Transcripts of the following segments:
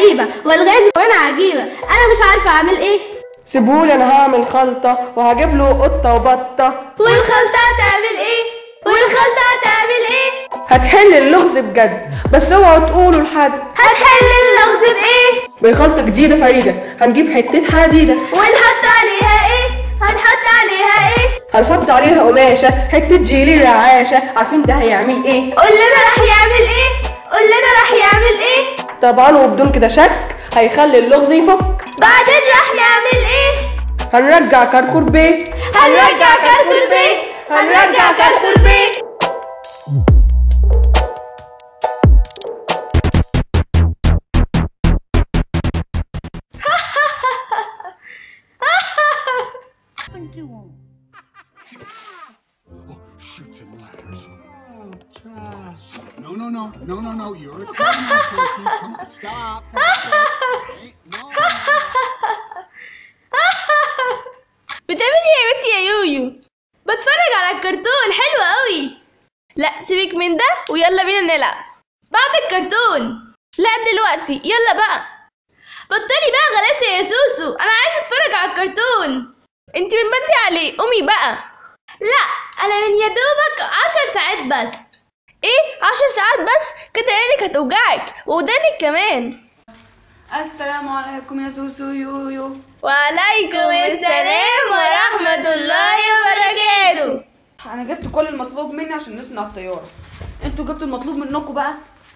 غريبة والغاز وانا عجيبة انا مش عارفة اعمل ايه سيبولي انا هعمل خلطة وهجيب له قطة وبطة والخلطة هتعمل ايه والخلطة هتعمل ايه هتحل اللغز بجد بس اوعوا تقولوا لحد هتحل اللغز بايه بخلطة جديدة فريدة هنجيب حتة حديدة ونحط عليها ايه هنحط عليها ايه هنحط عليها قماشة حتة جيلي رعاشة عارفين ده هيعمل ايه قول لنا راح يعمل ايه قول لنا راح يعمل ايه طبعا وبدون كده شك هيخلي اللغز يفك بعدين راح يعمل ايه هنرجع كركور بيه هنرجع كركور بيه هنرجع كركور بيه Shoots and ladders. No, no, no, no, no, no. You're a criminal, Turkey. Come on, stop. Hey, no. بتعملي ايه يا بنتي يا يويو بتفرج على الكرتون حلو قوي لا سيبك من ده ويلا بينا نلعب بعد الكرتون لا دلوقتي يلا بقى بطلي بقى غلاسة يا سوسو انا عايزه اتفرج على الكرتون انت من بدري عليه قومي بقى لا انا من يا دوبك عشر ساعات بس ايه عشر ساعات بس كده عينك هتوجعك ودانك كمان السلام عليكم يا سوسو يويو وعليكم السلام ورحمة الله وبركاته انا جبت كل المطلوب مني عشان نصنع الطياره انتوا جبتوا المطلوب منكم بقى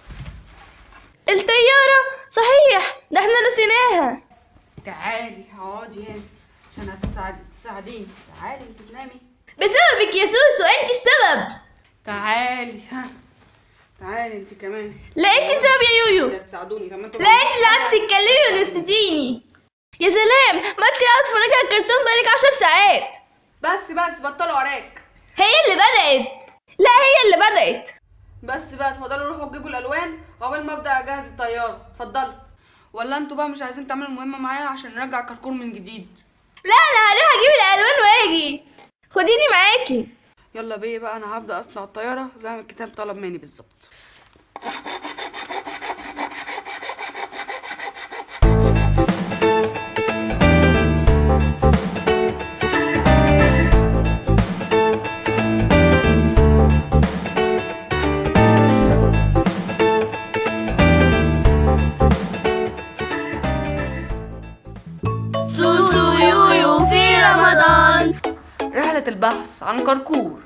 الطيارة صحيح ده احنا نسيناها تعالي اقعدي هنا عشان هتساعد- تساعديني تعالي انت تنامي بسببك يا سوسو انت السبب تعالي ها تعالي انت كمان لا انت السبب يا يويو اللي هتساعدوني طب ما انتوا لا انت اللي قعدتي تتكلمي ونستيني يا سلام ما انت قاعدة تتفرجي على الكرتون بقالك عشر ساعات بس بس بطلوا عراك هي اللي بدأت لا هي اللي بدأت بس بقى اتفضلوا روحوا تجيبوا الالوان قبل ما ابدا اجهز الطياره اتفضلوا ولا انتوا بقى مش عايزين تعملوا المهمه معايا عشان نرجع كركور من جديد لا انا هروح اجيب الالوان واجي خديني معاكي يلا بيا بقى انا هبدا اصنع الطياره زي ما الكتاب طلب مني بالظبط سوسو يويو في رمضان رحله البحث عن كركور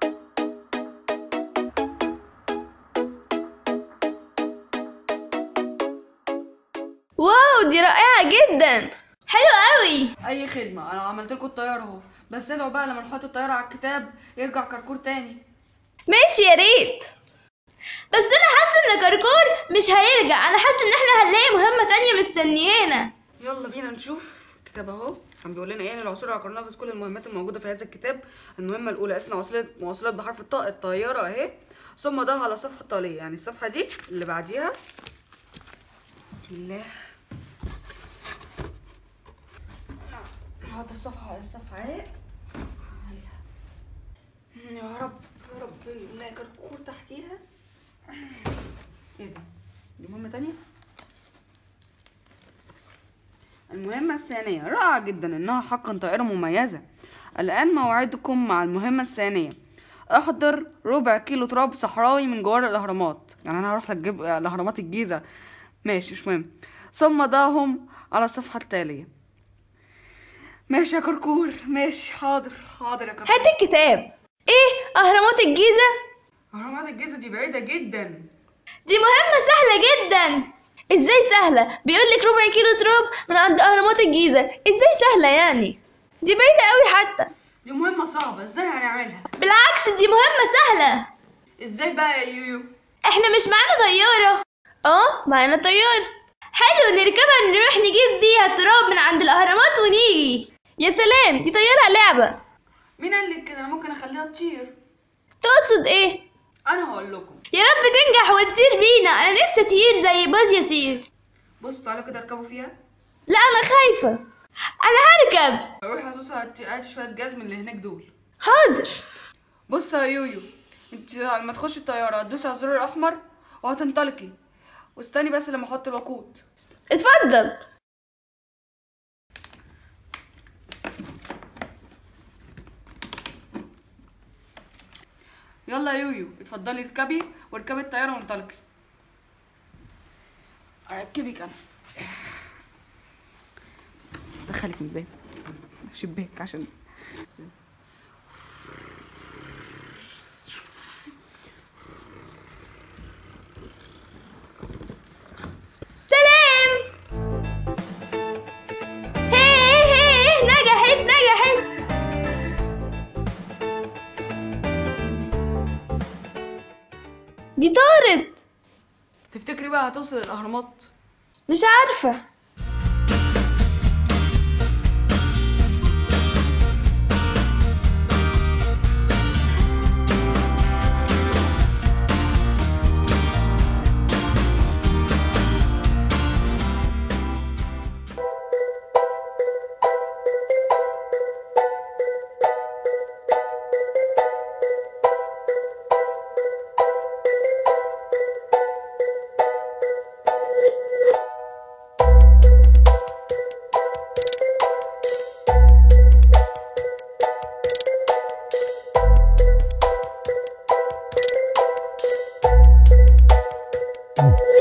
واو دي رائعة جدا حلو قوي اي خدمه انا عملت لكم الطياره اهو بس ادعوا بقى لما نحط الطياره على الكتاب يرجع كركور تاني ماشي يا ريت بس انا حاسه ان كركور مش هيرجع انا حاسه ان احنا هنلاقي مهمه تانية مستنيانا يلا بينا نشوف الكتاب اهو كان بيقول لنا ايه ان العصور العقارنة في كل المهمات الموجوده في هذا الكتاب المهمه الاولى اثناء وصلت مواصلات بحرف الطاء الطياره اهي ثم ضعها على صفحه التاليه يعني الصفحه دي اللي بعديها بسم الله نحط الصفحه الصفحه اهي عليها. يا رب يا رب نلاقي كركور تحتيها ايه ده دي مهمه تانية المهمة الثانية رائعة جدا إنها حقا طائرة مميزة الآن موعدكم مع المهمة الثانية احضر ربع كيلو تراب صحراوي من جوار الأهرامات يعني أنا هروح أجيب الأهرامات الجيزة ماشي مش مهم ثم ضعهم على الصفحة التالية ماشي يا كركور ماشي حاضر حاضر يا كركور هات الكتاب ايه اهرامات الجيزه أهرامات الجيزة دي بعيدة جدا دي مهمه سهله جدا ازاي سهله بيقول لك ربع كيلو تراب من عند اهرامات الجيزه ازاي سهله يعني دي بعيده قوي حتى دي مهمة صعبة ازاي هنعملها بالعكس دي مهمه سهله ازاي بقى يا يويو احنا مش معانا طياره اه معانا طياره حلو نركبها نروح نجيب بيها تراب من عند الاهرامات ونيجي يا سلام دي طياره لعبه مين قال لك كده انا ممكن اخليها تطير تقصد ايه انا هقول لكم يا رب تنجح وتطير بينا انا نفسي اطير زي باز يطير بصوا تعالوا كده اركبوا فيها لا انا خايفه انا هركب روح يا سوسو هات هات شويه جاز من اللي هناك دول حاضر بص يا يويو انت لما تخشي الطياره هتدوسي على الزرار الاحمر وهتنطلقي واستني بس لما احط الوقود اتفضل يلا يا يويو اتفضلي اركبي واركبي الطياره وانطلقي اركبك انا دخلك من الباب شباك عشان سلام هي هي نجحت نجحت دي طارت تفتكري بقى هتوصل الاهرامات مش عارفة Oh.